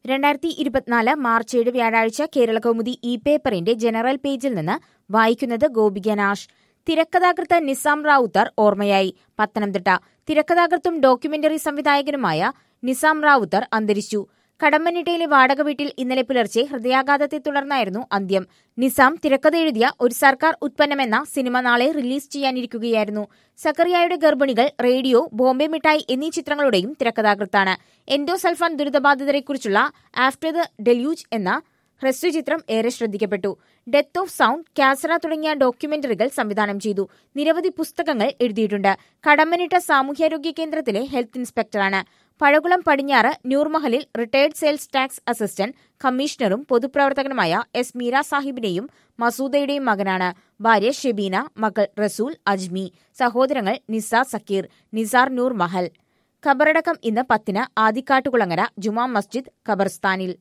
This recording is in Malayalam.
രണ്ടായിരത്തി ഇരുപത്തിനാല് മാർച്ച് ഏഴ് വ്യാഴാഴ്ച കേരള കൗമുദി ഇ പേപ്പറിന്റെ ജനറൽ പേജിൽ നിന്ന് വായിക്കുന്നത് ഗോപിക നാഷ് തിരക്കഥാകൃത്ത് നിസാം റാവുത്തർ ഓർമ്മയായി പത്തനംതിട്ട തിരക്കഥാകൃത്തും ഡോക്യുമെന്ററി സംവിധായകനുമായ നിസാം റാവുത്തർ അന്തരിച്ചു കടമ്പനിട്ടയിലെ വാടക വീട്ടിൽ ഇന്നലെ പുലർച്ചെ ഹൃദയാഘാതത്തെ തുടർന്നായിരുന്നു അന്ത്യം നിസാം തിരക്കഥ എഴുതിയ ഒരു സർക്കാർ ഉത്പന്നമെന്ന സിനിമ നാളെ റിലീസ് ചെയ്യാനിരിക്കുകയായിരുന്നു സക്കറിയായുടെ ഗർഭിണികൾ റേഡിയോ ബോംബെ മിഠായി എന്നീ ചിത്രങ്ങളുടെയും തിരക്കഥാകൃത്താണ് എൻഡോസൾഫാൻ ദുരിതബാധിതരെക്കുറിച്ചുള്ള ആഫ്റ്റർ ദ ഡെല്യൂജ് എന്ന ഹ്രസ്വചിത്രം ഏറെ ശ്രദ്ധിക്കപ്പെട്ടു ഡെത്ത് ഓഫ് സൗണ്ട് കാസറ തുടങ്ങിയ ഡോക്യുമെന്ററികൾ സംവിധാനം ചെയ്തു നിരവധി പുസ്തകങ്ങൾ എഴുതിയിട്ടുണ്ട് കടമ്പനിട്ട സാമൂഹ്യാരോഗ്യ കേന്ദ്രത്തിലെ ഹെൽത്ത് ഇൻസ്പെക്ടറാണ് പഴകുളം പടിഞ്ഞാറ് ന്യൂർമഹലിൽ റിട്ടയർഡ് സെയിൽസ് ടാക്സ് അസിസ്റ്റന്റ് കമ്മീഷണറും പൊതുപ്രവർത്തകനുമായ എസ് മീര സാഹിബിന്റെയും മസൂദയുടെയും മകനാണ് ഭാര്യ ഷെബീന മകൾ റസൂൽ അജ്മി സഹോദരങ്ങൾ നിസ സക്കീർ നിസാർ നൂർ മഹൽ ഖബറടക്കം ഇന്ന് പത്തിന് ആദിക്കാട്ടുകുളങ്ങര ജുമാ മസ്ജിദ് ഖബർസ്ഥാനിൽ